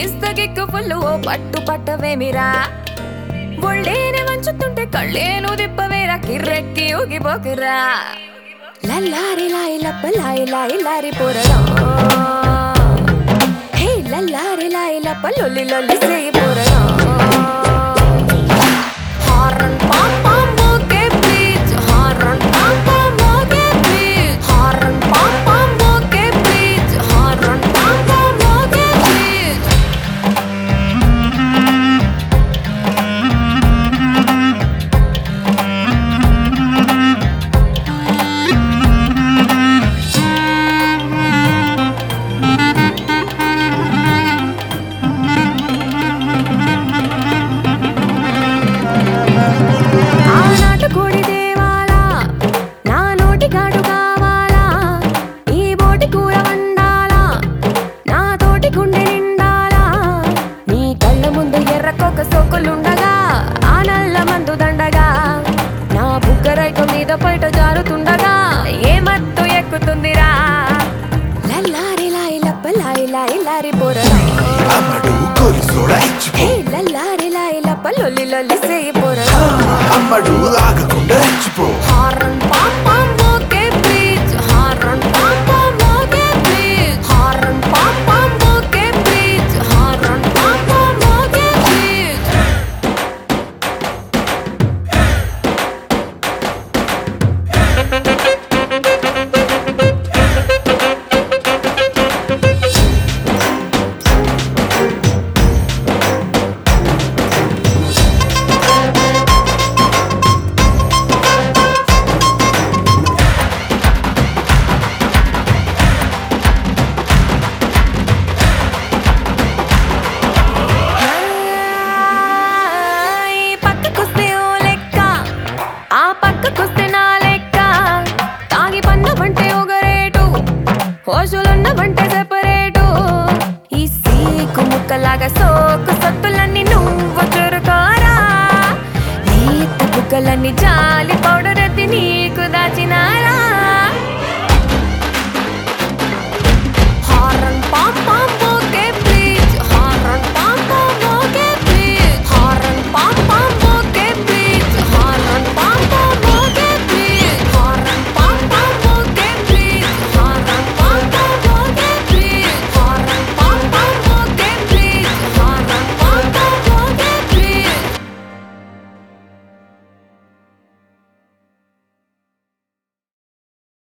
ఇస్తగిక్కు full ఓ పట్టు పట్టవేమిరా ఒళ్ళేనే వంచుతుంటే కళ్ళేను దిప్పవేరా కిర్రెక్కి ఊగిపోకురా లల్లారి లాయి లప్ప లాయి లాయి lorry పోరడా హే లల్లారి లాయి లప్ప లొల్లి లొల్లి సేయి పోరడా హారన్ పామ్ పామ్ మోగే ప్లీజ్ హారన్ పామ్ పామ్ మోగే ప్లీజ్ హారన్ పామ్ పామ్ మోగే ప్లీజ్ హారన్ పామ్ పామ్ మోగే ప్లీజ్ ఆనాటి కోడి దేవాలా నా నోటి కాడు కావాలా ఈ బోటి కూర వండాలా నా తోటి గుండె నిండాలా నీ కళ్ళ ముందు ఎర్రకొక సోకులుండగా ఆ నల్ల మందు దండగా నా బుగ్గరైక మీద పైట జారుతుండగా ఏ మత్తు ఎక్కుతుందిరా లల్లారి లాయి లప్ప లాయి లాయి లారి పోరడా అమ్మడు కొరిసోడా ఇచ్చిపో హే లల్లారి లాయి లప్ప లొల్లి లొల్లి సేయి పోరడా అమ్మడు ఆగకు